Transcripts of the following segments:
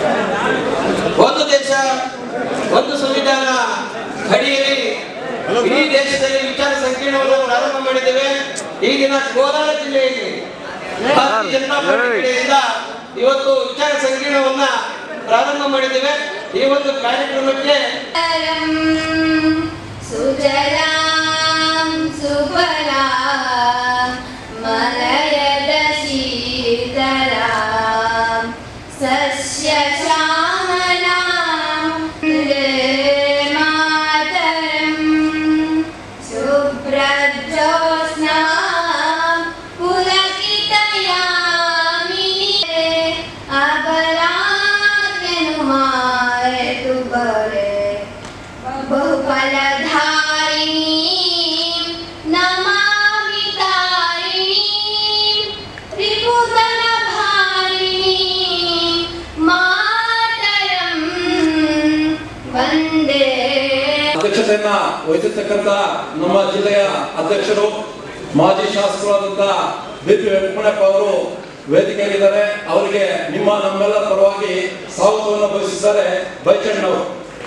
ಒಂದು ದೇಶ ಒಂದು ಸಂವಿಧಾನ ಅಡಿಯಲ್ಲಿ ಇಡೀ ದೇಶದಲ್ಲಿ ವಿಚಾರ ಸಂಕಿರಣವನ್ನು ಪ್ರಾರಂಭ ಮಾಡಿದ್ದೇವೆ ಈಗಿನ ಕೋಲಾರ ಜಿಲ್ಲೆಯಲ್ಲಿ ಭಾರತೀಯ ಜನತಾ ಪಾರ್ಟಿ ಕಡೆಯಿಂದ ಇವತ್ತು ವಿಚಾರ ಸಂಕಿರಣವನ್ನ ಪ್ರಾರಂಭ ಮಾಡಿದ್ದೇವೆ ಈ ಒಂದು ಕಾರ್ಯಕ್ರಮಕ್ಕೆ सुजलां सुफलां मलयद शीतलां सस्यश्यामलां वन्दे मातरं शुभ्रज्योत्स्नां पुलकितयामिनी अबलात्यनुमायतु बले बहुफलधारिणीं नमामि तारिणीं त्रिभुवनभारिणीं मातरं वन्दे ಅಧ್ಯಕ್ಷತೆಯನ್ನ ವಹಿಸಿರ್ತಕ್ಕಂಥ ನಮ್ಮ ಜಿಲ್ಲೆಯ ಅಧ್ಯಕ್ಷರು ಮಾಜಿ ಶಾಸಕರಾದಂತ ಬಿ ಪಿ ವೆಂಕಟಪ್ಪ ಅವರು ವೇದಿಕೆಯಲ್ಲಿದ್ದಾರೆ ಅವರಿಗೆ ನಿಮ್ಮ ನಮ್ಮೆಲ್ಲರ ಪರವಾಗಿ ಸ್ವಾಗತವನ್ನು ಬಯಸಿದ್ದಾರೆ ಬೈಚಣ್ಣವರು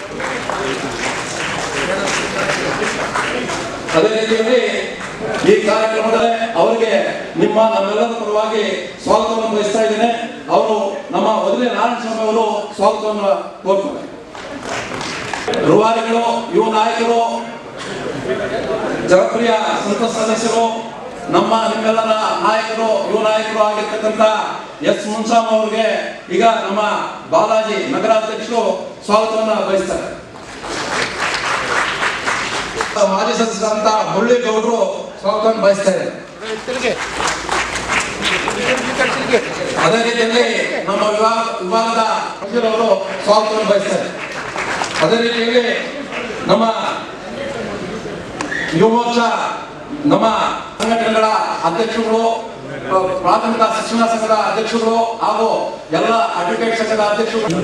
ಅದೇ ರೀತಿಯಲ್ಲಿ ಈ ಕಾರ್ಯಕ್ರಮದಲ್ಲಿ ಅವರಿಗೆ ನಿಮ್ಮ ನಮ್ಮೆಲ್ಲರ ಪರವಾಗಿ ಸ್ವಾಗತವನ್ನು ಬಯಸ್ತಾ ಇದ್ದೇನೆ ಅವರು ನಮ್ಮ ಮೊದಲೇ ನಾರಾಯಣ ಸ್ವಾಮಿ ಅವರು ಸ್ವಾಗತವನ್ನು ಕೋರ್ತಾರೆ ರೂವಾರಿಗಳು ಯುವ ನಾಯಕರು ಜನಪ್ರಿಯ ಸಂಸತ್ ಸದಸ್ಯರು ನಮ್ಮ ನಿಮ್ಮೆಲ್ಲರ ನಾಯಕರು ಯುವ ನಾಯಕರು ಆಗಿರ್ತಕ್ಕಂಥ ಎಸ್ ಮುನ್ಸಾಮ್ ಅವರಿಗೆ ಈಗ ನಮ್ಮ ಬಾಲಾಜಿ ನಗರಾಧ್ಯಕ್ಷರು ಸ್ವಾಗತವನ್ನ ಬಯಸ್ತಾರೆ ಮಾಜಿ ಸದಸ್ಯರಾದಂತ ಮುರಳೀಗೌಡರು ಸ್ವಾಗತವನ್ನು ಬಯಸ್ತಾರೆ ಅದೇ ರೀತಿಯಲ್ಲಿ ನಮ್ಮ ವಿಭಾಗ ವಿಭಾಗದ ಅವರು ಸ್ವಾಗತವನ್ನು ಬಯಸ್ತಾರೆ ಅದೇ ರೀತಿಯಲ್ಲಿ ನಮ್ಮ ಯುವ ಮೋರ್ಚಾ ನಮ್ಮ ಸಂಘಟನೆಗಳ ಅಧ್ಯಕ್ಷರುಗಳು ಆ, ಪ್ರಾಥಮಿಕ ಶಿಕ್ಷಣ ಸಂಘದ ಅಧ್ಯಕ್ಷರುಗಳು ಹಾಗೂ ಎಲ್ಲ ಅಡ್ವೊಕೇಟ್ ಸಂಘದ ಅಧ್ಯಕ್ಷರುಗಳು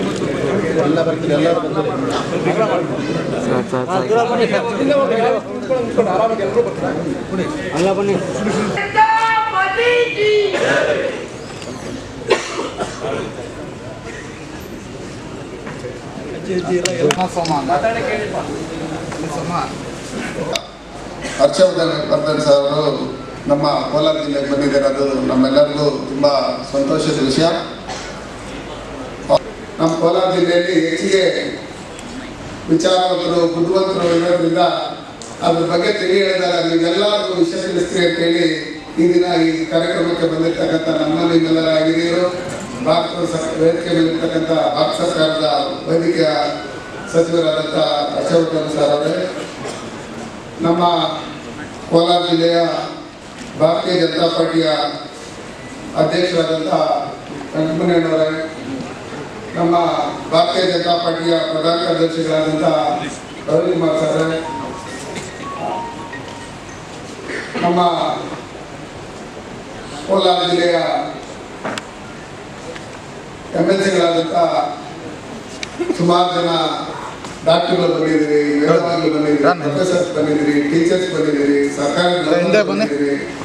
ಹರ್ಷವರ್ಧನ್ ವರ್ಧನ್ ಸರ್ ಅವರು ನಮ್ಮ ಕೋಲಾರ ಜಿಲ್ಲೆಗೆ ಬಂದಿದ್ದಾರೆ ಅದು ನಮ್ಮೆಲ್ಲರಿಗೂ ತುಂಬ ಸಂತೋಷದ ವಿಷಯ ನಮ್ಮ ಕೋಲಾರ ಜಿಲ್ಲೆಯಲ್ಲಿ ಹೆಚ್ಚಿಗೆ ವಿಚಾರವಂತರು ಬುದ್ಧಿವಂತರು ಇರೋದ್ರಿಂದ ಅದ್ರ ಬಗ್ಗೆ ತಿಳಿ ಹೇಳಿದಾಗ ನೀವೆಲ್ಲರಿಗೂ ವಿಷಯ ತಿಳಿಸ್ತೀರಿ ಅಂತೇಳಿ ಈ ದಿನ ಈ ಕಾರ್ಯಕ್ರಮಕ್ಕೆ ಬಂದಿರ್ತಕ್ಕಂಥ ನಮ್ಮ ನಿಮ್ಮೆಲ್ಲರ ಹಿರಿಯರು ಭಾರತ ಸ- ವೇದಿಕೆ ಮೇಲಿರ್ತಕ್ಕಂಥ ಭಾರತ ಸರ್ಕಾರದ ವೈದ್ಯಕೀಯ ಸಚಿವರಾದಂಥ ಹರ್ಷವರ್ಧನ್ ಸರ್ ಅವರೇ ನಮ್ಮ ಕೋಲಾರ ಜಿಲ್ಲೆಯ ಭಾರತೀಯ ಜನತಾ ಪಾರ್ಟಿಯ ಅಧ್ಯಕ್ಷರಾದಂಥ ವೆಂಕಟಮಣ್ಣವರೇ ನಮ್ಮ ಭಾರತೀಯ ಜನತಾ ಪಾರ್ಟಿಯ ಪ್ರಧಾನ ಕಾರ್ಯದರ್ಶಿಗಳಾದಂಥ ರವಿಕುಮಾರ್ ಸರ್ ನಮ್ಮ ಕೋಲಾರ ಜಿಲ್ಲೆಯ ಎಮ್ ಎಲ್ ಸಿಗಳಾದಂಥ ಸುಮಾರು ಜನ ಡಾಕ್ಟರ್ಗಳು ಬಂದಿದ್ದೀರಿ ವೇದವಾದಿಗಳು ಬಂದಿದ್ದೀರಿ ಪ್ರೊಫೆಸರ್ಸ್ ಬಂದಿದ್ದೀರಿ ಟೀಚರ್ಸ್ ಬಂದಿದ್ದೀರಿ ಸರ್ಕಾರಿ ಬಂದಿದ್ದೀರಿ